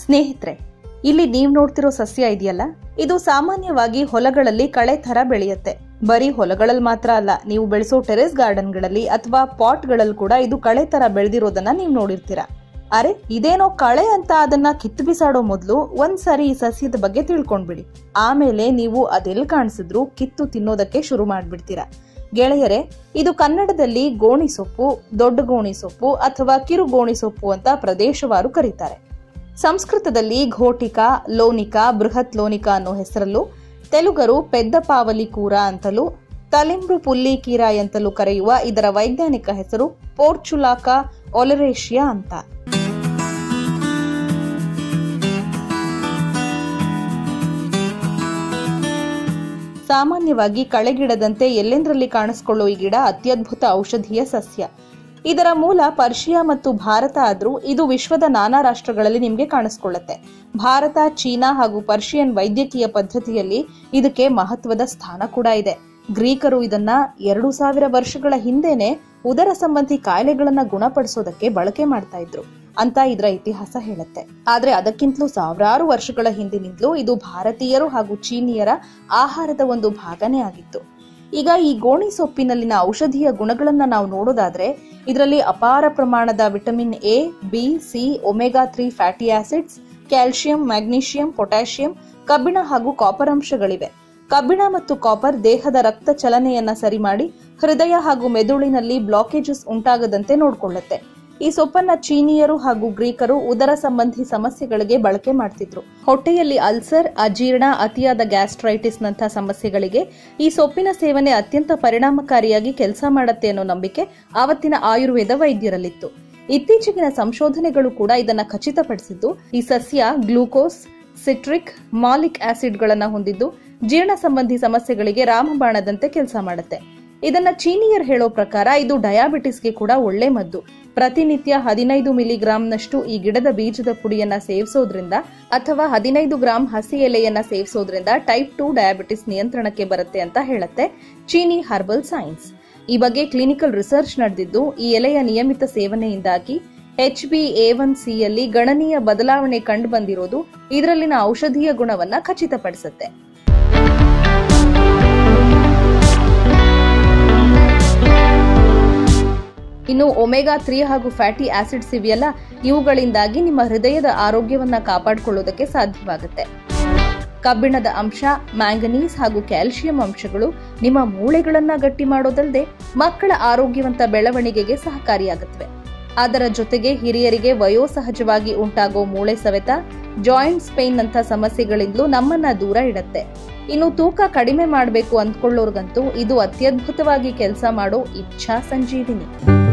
ಸ್ನೇಹಿತರೆ ಇಲ್ಲಿ ನೀವ್ ನೋಡ್ತಿರೋ ಸಸ್ಯ ಇದೆಯಲ್ಲ ಇದು ಸಾಮಾನ್ಯವಾಗಿ ಹೊಲಗಳಲ್ಲಿ ಕಳೆ ತರ ಬೆಳೆಯುತ್ತೆ ಬರೀ ಹೊಲಗಳಲ್ಲಿ ಮಾತ್ರ ಅಲ್ಲ ನೀವು ಬೆಳೆಸೋ ಟೆರೆಸ್ ಗಾರ್ಡನ್ಗಳಲ್ಲಿ ಅಥವಾ ಪಾಟ್ಗಳಲ್ಲಿ ಕೂಡ ಇದು ಕಳೆ ತರ ಬೆಳೆದಿರೋದನ್ನ ನೀವು ನೋಡಿರ್ತೀರಾ ಅರೆ ಇದೇನೋ ಕಳೆ ಅಂತ ಅದನ್ನ ಕಿತ್ತು ಬಿಸಾಡೋ ಮೊದಲು ಒಂದ್ಸರಿ ಈ ಸಸ್ಯದ ಬಗ್ಗೆ ತಿಳ್ಕೊಂಡ್ಬಿಡಿ ಆಮೇಲೆ ನೀವು ಅದೆಲ್ ಕಾಣಿಸಿದ್ರು ಕಿತ್ತು ತಿನ್ನೋದಕ್ಕೆ ಶುರು ಮಾಡ್ಬಿಡ್ತೀರಾ ಗೆಳೆಯರೆ ಇದು ಕನ್ನಡದಲ್ಲಿ ಗೋಣಿ ಸೊಪ್ಪು ದೊಡ್ಡ ಗೋಣಿ ಸೊಪ್ಪು ಅಥವಾ ಕಿರು ಗೋಣಿ ಸೊಪ್ಪು ಅಂತ ಪ್ರದೇಶವಾರು ಕರೀತಾರೆ ಸಂಸ್ಕೃತದಲ್ಲಿ ಘೋಟಿಕಾ ಲೋನಿಕಾ ಬೃಹತ್ ಲೋನಿಕಾ ಅನ್ನೋ ಹೆಸರಲ್ಲೂ ತೆಲುಗರು ಪೆದ್ದ ಪಾವಲಿ ಕೂರ ಅಂತಲೂ ತಲಿಂಬ್ರು ಪುಲ್ಲಿ ಕೀರ ಎಂತಲೂ ಕರೆಯುವ ಇದರ ವೈಜ್ಞಾನಿಕ ಹೆಸರು ಪೋರ್ಚುಲಾಕಾ ಒಲರೇಷಿಯಾ ಅಂತ ಸಾಮಾನ್ಯವಾಗಿ ಕಳೆಗಿಡದಂತೆ ಎಲ್ಲೆಂದರಲ್ಲಿ ಕಾಣಿಸಿಕೊಳ್ಳೋ ಈ ಗಿಡ ಅತ್ಯದ್ಭುತ ಔಷಧೀಯ ಸಸ್ಯ ಇದರ ಮೂಲ ಪರ್ಷಿಯಾ ಮತ್ತು ಭಾರತ ಆದ್ರೂ ಇದು ವಿಶ್ವದ ನಾನಾ ರಾಷ್ಟ್ರಗಳಲ್ಲಿ ನಿಮಗೆ ಕಾಣಿಸ್ಕೊಳ್ಳುತ್ತೆ ಭಾರತ ಚೀನಾ ಹಾಗೂ ಪರ್ಷಿಯನ್ ವೈದ್ಯಕೀಯ ಪದ್ಧತಿಯಲ್ಲಿ ಇದಕ್ಕೆ ಮಹತ್ವದ ಸ್ಥಾನ ಕೂಡ ಇದೆ ಗ್ರೀಕರು ಇದನ್ನ ಎರಡು ಸಾವಿರ ವರ್ಷಗಳ ಹಿಂದೆನೆ ಉದರ ಸಂಬಂಧಿ ಕಾಯಿಲೆಗಳನ್ನ ಗುಣಪಡಿಸೋದಕ್ಕೆ ಬಳಕೆ ಮಾಡ್ತಾ ಇದ್ರು ಅಂತ ಇದರ ಇತಿಹಾಸ ಹೇಳುತ್ತೆ ಆದ್ರೆ ಅದಕ್ಕಿಂತಲೂ ಸಾವಿರಾರು ವರ್ಷಗಳ ಹಿಂದಿನಿಂದಲೂ ಇದು ಭಾರತೀಯರು ಹಾಗೂ ಚೀನಿಯರ ಆಹಾರದ ಒಂದು ಭಾಗನೇ ಆಗಿತ್ತು ಈಗ ಈ ಗೋಣಿ ಸೊಪ್ಪಿನಲ್ಲಿನ ಔಷಧೀಯ ಗುಣಗಳನ್ನ ನಾವು ನೋಡೋದಾದ್ರೆ ಇದರಲ್ಲಿ ಅಪಾರ ಪ್ರಮಾಣದ vitamin A B C omega three fatty acids calcium magnesium potassium ಕಬ್ಬಿಣ ಹಾಗೂ ಕಾಪರ್ ಅಂಶಗಳಿವೆ ಕಬ್ಬಿಣ ಮತ್ತು ಕಾಪರ್ ದೇಹದ ರಕ್ತ ಚಲನೆಯನ್ನ ಸರಿ ಮಾಡಿ ಹೃದಯ ಹಾಗೂ ಮೆದುಳಿನಲ್ಲಿ ಬ್ಲಾಕೇಜಸ್ ಉಂಟಾಗದಂತೆ ನೋಡಿಕೊಳ್ಳುತ್ತೆ ಈ ಸೊಪ್ಪನ್ನ ಚೀನಿಯರು ಹಾಗೂ ಗ್ರೀಕರು ಉದರ ಸಂಬಂಧಿ ಸಮಸ್ಯೆಗಳಿಗೆ ಬಳಕೆ ಮಾಡ್ತಿದ್ರು ಹೊಟ್ಟೆಯಲ್ಲಿ ಅಲ್ಸರ್ ಅಜೀರ್ಣ ಅತಿಯಾದ ಗ್ಯಾಸ್ಟ್ರೈಟಿಸ್ ನಂಥ ಸಮಸ್ಯೆಗಳಿಗೆ ಈ ಸೊಪ್ಪಿನ ಸೇವನೆ ಅತ್ಯಂತ ಪರಿಣಾಮಕಾರಿಯಾಗಿ ಕೆಲಸ ಮಾಡುತ್ತೆ ಅನ್ನೋ ನಂಬಿಕೆ ಆವತ್ತಿನ ಆಯುರ್ವೇದ ವೈದ್ಯರಲ್ಲಿತ್ತು ಇತ್ತೀಚೆಗಿನ ಸಂಶೋಧನೆಗಳು ಕೂಡ ಇದನ್ನ ಖಚಿತಪಡಿಸಿದ್ದು ಈ ಸಸ್ಯ ಗ್ಲೂಕೋಸ್ ಸಿಟ್ರಿಕ್ ಮಾಲಿಕ್ ಆಸಿಡ್ಗಳನ್ನ ಹೊಂದಿದ್ದು ಜೀರ್ಣ ಸಂಬಂಧಿ ಸಮಸ್ಯೆಗಳಿಗೆ ರಾಮಬಾಣದಂತೆ ಕೆಲಸ ಮಾಡುತ್ತೆ ಇದನ್ನ ಚೀನಿಯರ್ ಹೇಳೋ ಪ್ರಕಾರ ಇದು ಡಯಾಬಿಟಿಸ್ಗೆ ಕೂಡ ಒಳ್ಳೆ ಮದ್ದು ಪ್ರತಿನಿತ್ಯ ಹದಿನೈದು ಮಿಲಿಗ್ರಾಂನಷ್ಟು ಈ ಗಿಡದ ಬೀಜದ ಪುಡಿಯನ್ನ ಸೇವಿಸೋದ್ರಿಂದ ಅಥವಾ ಹದಿನೈದು ಗ್ರಾಂ ಹಸಿ ಎಲೆಯನ್ನ ಸೇವಿಸೋದ್ರಿಂದ ಟೈಪ್ ಟು ಡಯಾಬಿಟಿಸ್ ನಿಯಂತ್ರಣಕ್ಕೆ ಬರುತ್ತೆ ಅಂತ ಹೇಳುತ್ತೆ ಚೀನಿ ಹರ್ಬಲ್ ಸೈನ್ಸ್ ಈ ಬಗ್ಗೆ ಕ್ಲಿನಿಕಲ್ ರಿಸರ್ಚ್ ನಡೆದಿದ್ದು ಈ ಎಲೆಯ ನಿಯಮಿತ ಸೇವನೆಯಿಂದಾಗಿ H B A one C ಯಲ್ಲಿ ಗಣನೀಯ ಬದಲಾವಣೆ ಕಂಡು ಬಂದಿರೋದು ಇದರಲ್ಲಿನ ಔಷಧೀಯ ಗುಣವನ್ನ ಖಚಿತಪಡಿಸುತ್ತೆ ಇನ್ನು ಒಮೆಗಾ ತ್ರೀ ಹಾಗೂ ಫ್ಯಾಟಿ ಆಸಿಡ್ಸ್ ಇವೆಯಲ್ಲ ಇವುಗಳಿಂದಾಗಿ ನಿಮ್ಮ ಹೃದಯದ ಆರೋಗ್ಯವನ್ನ ಕಾಪಾಡಿಕೊಳ್ಳೋದಕ್ಕೆ ಸಾಧ್ಯವಾಗುತ್ತೆ ಕಬ್ಬಿಣದ ಅಂಶ ಮ್ಯಾಂಗನೀಸ್ ಹಾಗೂ ಕ್ಯಾಲ್ಸಿಯಂ ಅಂಶಗಳು ನಿಮ್ಮ ಮೂಳೆಗಳನ್ನ ಗಟ್ಟಿ ಮಾಡೋದಲ್ಲದೆ ಮಕ್ಕಳ ಆರೋಗ್ಯವಂತ ಬೆಳವಣಿಗೆಗೆ ಸಹಕಾರಿಯಾಗುತ್ತವೆ ಅದರ ಜೊತೆಗೆ ಹಿರಿಯರಿಗೆ ವಯೋಸಹಜವಾಗಿ ಉಂಟಾಗೋ ಮೂಳೆ ಸವೆತ ಜಾಯಿಂಟ್ಸ್ ಪೇನ್ ನಂಥ ಸಮಸ್ಯೆಗಳಿಂದಲೂ ನಮ್ಮನ್ನ ದೂರ ಇಡತ್ತೆ ಇನ್ನು ತೂಕ ಕಡಿಮೆ ಮಾಡಬೇಕು ಅಂದ್ಕೊಳ್ಳೋರ್ಗಂತೂ ಇದು ಅತ್ಯದ್ಭುತವಾಗಿ ಕೆಲಸ ಮಾಡೋ ಇಚ್ಛಾ ಸಂಜೀವಿನಿ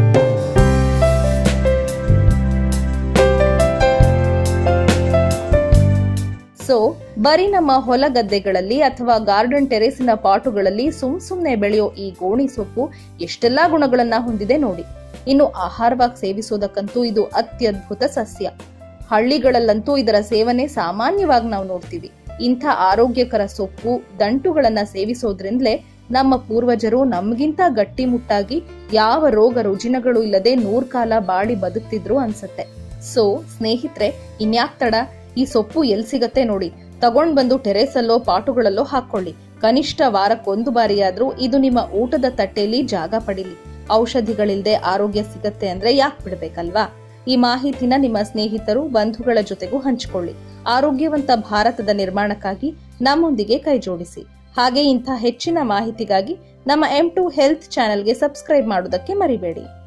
ಸೊ ಬರೀ ನಮ್ಮ ಹೊಲ ಗದ್ದೆಗಳಲ್ಲಿ ಅಥವಾ ಗಾರ್ಡನ್ ಟೆರೇಸಿನ ಪಾಟುಗಳಲ್ಲಿ ಸುಮ್ ಸುಮ್ನೆ ಬೆಳೆಯೋ ಈ ಗೋಣಿ ಸೊಪ್ಪು ಎಷ್ಟೆಲ್ಲಾ ಗುಣಗಳನ್ನ ಹೊಂದಿದೆ ನೋಡಿ ಇನ್ನು ಆಹಾರವಾಗಿ ಸೇವಿಸೋದಕ್ಕಂತೂ ಇದು ಅತ್ಯದ್ಭುತ ಸಸ್ಯ ಹಳ್ಳಿಗಳಲ್ಲಂತೂ ಇದರ ಸೇವನೆ ಸಾಮಾನ್ಯವಾಗಿ ನಾವು ನೋಡ್ತೀವಿ ಇಂಥ ಆರೋಗ್ಯಕರ ಸೊಪ್ಪು ದಂಟುಗಳನ್ನ ಸೇವಿಸೋದ್ರಿಂದಲೇ ನಮ್ಮ ಪೂರ್ವಜರು ನಮ್ಗಿಂತ ಗಟ್ಟಿಮುಟ್ಟಾಗಿ ಯಾವ ರೋಗ ರುಜಿನಗಳು ಇಲ್ಲದೆ ನೂರ್ಕಾಲ ಬಾಳಿ ಬದುಕ್ತಿದ್ರು ಅನ್ಸತ್ತೆ ಸೊ ಸ್ನೇಹಿತರೆ ಇನ್ಯಾಕ್ ತಡ ಈ ಸೊಪ್ಪು ಎಲ್ ಸಿಗತ್ತೆ ನೋಡಿ ತಗೊಂಡ್ ಬಂದು ಟೆರೇಸಲ್ಲೋ ಪಾಟುಗಳಲ್ಲೋ ಹಾಕೊಳ್ಳಿ ಕನಿಷ್ಠ ವಾರಕ್ಕೊಂದು ಬಾರಿಯಾದ್ರೂ ಇದು ನಿಮ್ಮ ಊಟದ ತಟ್ಟೆಯಲ್ಲಿ ಜಾಗ ಪಡಿಲಿ ಔಷಧಿಗಳಿಲ್ದೆ ಆರೋಗ್ಯ ಸಿಗತ್ತೆ ಅಂದ್ರೆ ಯಾಕೆ ಬಿಡ್ಬೇಕಲ್ವಾ ಈ ಮಾಹಿತಿನ ನಿಮ್ಮ ಸ್ನೇಹಿತರು ಬಂಧುಗಳ ಜೊತೆಗೂ ಹಂಚಿಕೊಳ್ಳಿ ಆರೋಗ್ಯವಂತ ಭಾರತದ ನಿರ್ಮಾಣಕ್ಕಾಗಿ ನಮ್ಮೊಂದಿಗೆ ಕೈಜೋಡಿಸಿ ಹಾಗೆ ಇಂಥ ಹೆಚ್ಚಿನ ಮಾಹಿತಿಗಾಗಿ ನಮ್ಮ ಎಂ ಟು ಹೆಲ್ತ್ ಚಾನೆಲ್ಗೆ ಸಬ್ಸ್ಕ್ರೈಬ್ ಮಾಡೋದಕ್ಕೆ ಮರಿಬೇಡಿ